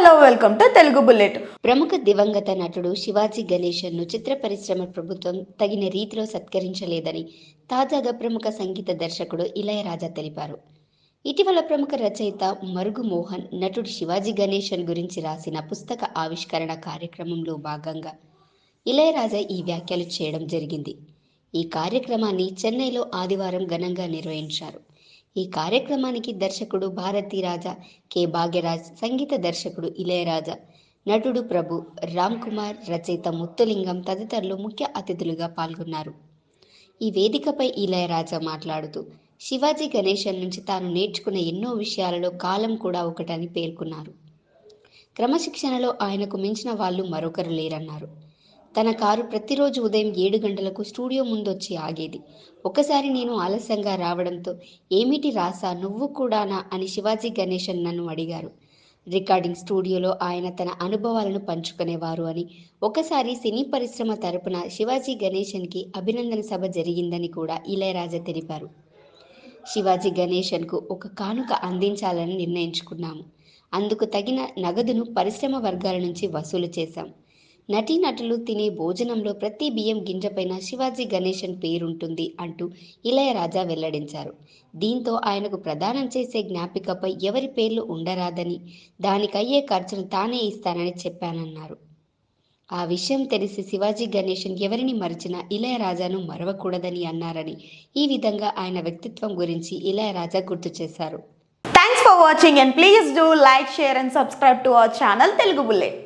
hello welcome to Telugu bullet ప్రముఖ దివంగత నటుడు శివాజీ గణేశన్ను చిత్ర పరిశ్రమ ప్రభుత్వం తగిన రీతిలో సత్కరించలేదని తాజాగా ప్రముఖ సంగీత దర్శకుడు ఇళయరాజా తెలిపారు ఇటీవల ప్రముఖ రచయిత మరుగు మోహన్ నటుడు శివాజీ గణేశన్ గురించి రాసిన పుస్తక ఆవిష్కరణ కార్యక్రమంలో భాగంగా ఇళయరాజా ఈ వ్యాఖ్యలు చేయడం జరిగింది ఈ కార్యక్రమాన్ని చెన్నైలో ఆదివారం ఘనంగా నిర్వహించారు ఈ కార్యక్రమానికి దర్శకుడు భారతీ రాజా కె భాగ్యరాజ్ సంగీత దర్శకుడు ఇళయరాజా నటుడు ప్రభు రామ్ కుమార్ రచయిత ముత్తులింగం తదితరులు ముఖ్య అతిథులుగా పాల్గొన్నారు ఈ వేదికపై ఇళయరాజా మాట్లాడుతూ శివాజీ గణేశన్ నుంచి తాను నేర్చుకున్న ఎన్నో విషయాలలో కాలం కూడా ఒకటని పేర్కొన్నారు క్రమశిక్షణలో ఆయనకు మించిన వాళ్ళు మరొకరు లేరన్నారు తన కారు ప్రతిరోజు ఉదయం ఏడు గంటలకు స్టూడియో ముందొచ్చి ఆగేది ఒకసారి నేను ఆలస్యంగా రావడంతో ఏమిటి రాసా నువ్వు కూడానా అని శివాజీ గణేశన్ నన్ను అడిగారు రికార్డింగ్ స్టూడియోలో ఆయన తన అనుభవాలను పంచుకునేవారు అని ఒకసారి సినీ పరిశ్రమ తరపున శివాజీ గణేశన్కి అభినందన సభ జరిగిందని కూడా ఇళయరాజా తెలిపారు శివాజీ గణేశన్కు ఒక కానుక అందించాలని నిర్ణయించుకున్నాము అందుకు తగిన నగదును పరిశ్రమ వర్గాల నుంచి వసూలు చేశాం నటీనటులు తినే భోజనంలో ప్రతి బియ్యం గింజపైన శివాజీ గణేశన్ పేరుంటుంది అంటూ ఇళయరాజా వెల్లడించారు దీంతో ఆయనకు ప్రదానం చేసే జ్ఞాపికపై ఎవరి పేర్లు ఉండరాదని దానికయ్యే ఖర్చును తానే ఇస్తానని చెప్పానన్నారు ఆ విషయం తెలిసి శివాజీ గణేశన్ ఎవరిని మరిచినా ఇళయరాజాను మరవకూడదని అన్నారని ఈ విధంగా ఆయన వ్యక్తిత్వం గురించి ఇళయరాజా గుర్తు చేశారు thanks for watching and please do like share and subscribe to our channel Telugu bullet